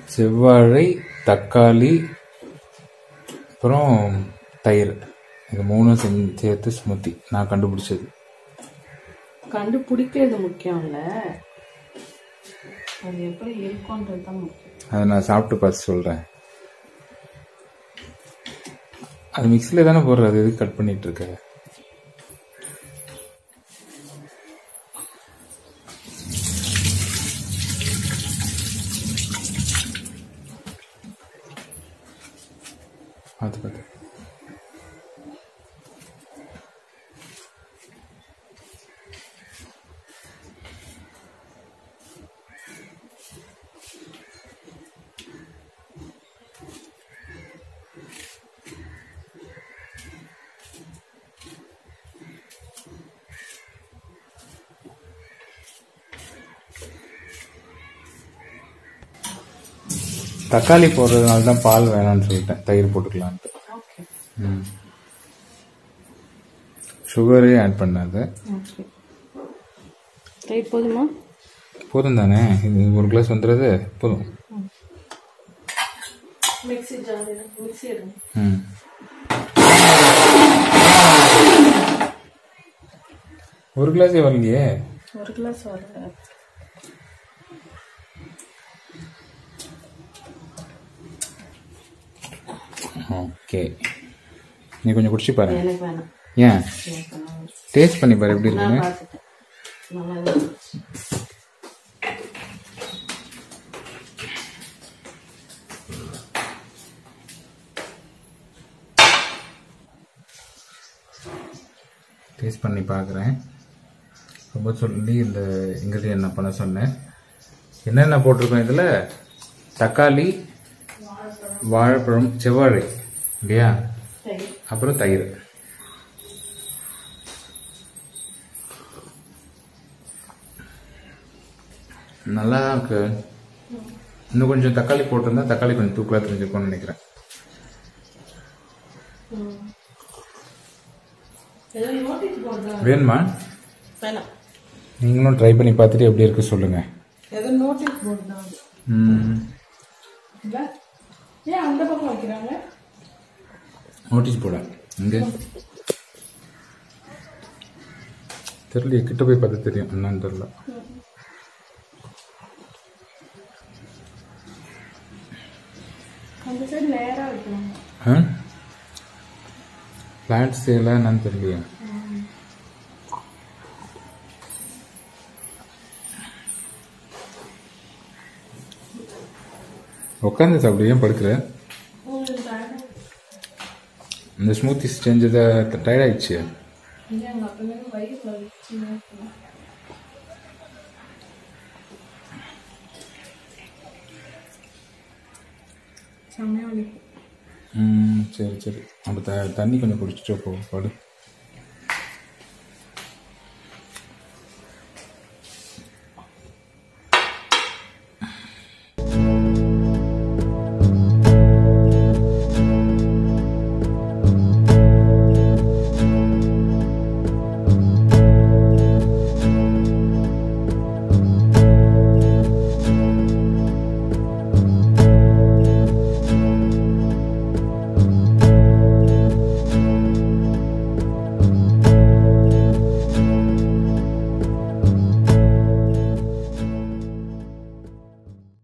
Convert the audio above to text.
செவ்வாழை தக்காளி அப்புறம் தயிர் இது மூணும் செஞ்சு சேர்த்து ஸ்மூத்தி நான் கண்டுபிடிச்சது கண்டுபிடிக்கிறது முக்கியம் இல்ல அது எப்படி இருக்கும்ன்றது தான் முக்கியம் அதை நான் சாப்பிட்டு பார்த்து சொல்கிறேன் அது மிக்ஸியில் தானே போடுறது அது எதுக்கு கட் பண்ணிட்டு இருக்க பார்த்து பார்த்து தக்காளி போடுறதுனால தான் பால் வேணாம்னு சொல்லிட்டேன் தயிர் போட்டுக்கலான்ட்டு ஓகே ம் சுகரே ஆட் பண்ணாத ஓகே ரைட் போதுமா போதும் தானே இது ஒரு கிளாஸ் வந்துடுறது போதும் மிக்ஸி ஜார் மிக்ஸி எடுங்க ம் ஒரு கிளாஸே வரலையே ஒரு கிளாஸ் வரல ஓகே நீ கொஞ்சம் குடிச்சு பாரு எனக்கு வேணாம் ஏன் எனக்கு வேணாம் டேஸ்ட் பண்ணி பாரு எப்படி நான் இருக்குன்னு பார்த்துட்டேன் நல்லா தான் இருந்துச்சு. டேஸ்ட் பண்ணி பார்க்குறேன் ரொம்ப சொல்லி இந்த இன்க்ரீடியன்ட் நான் பண்ண சொன்னேன் என்னென்ன போட்டிருக்கோம் இதில் தக்காளி வாழைப்பழம் செவ்வாழை இல்லையா சரி அப்புறம் தயிர் நல்லா தான் இருக்கு இன்னும் கொஞ்சம் தக்காளி போட்டிருந்தா தக்காளி கொஞ்சம் தூக்கலாக தெரிஞ்சிருக்கும்னு நினைக்கிறேன் ஏதோ நோட்டீஸ் போடுறா வேணுமா வேணாம் நீங்களும் ட்ரை பண்ணி பார்த்துட்டு எப்படி இருக்கு சொல்லுங்க ஏதோ நோட்டீஸ் போர்டு தான் அது. ம் இல்ல ஏன் அந்த பக்கம் வைக்கிறாங்க நோட்டீஸ் போட இங்கே தெரியல கிட்ட போய் பார்த்து தெரியும் என்னன்னு தெரியல அந்த சைடு நேரா வைக்கிறாங்க ஆ ஃப்ளாட் சேலா என்னன்னு தெரியலையா உட்காந்து சாப்பிடு ஏன் படுக்கிற இந்த ஸ்மூத்திஸ் செஞ்சதை டயர்ட் ஆயிடுச்சு எங்க அப்பவே வயிறு வலிச்சுன்னு இருக்கு. செம்மையா வலிக்கும் ம் சரி சரி அப்போ த தண்ணி கொஞ்சம் குடிச்சிட்டு போ படு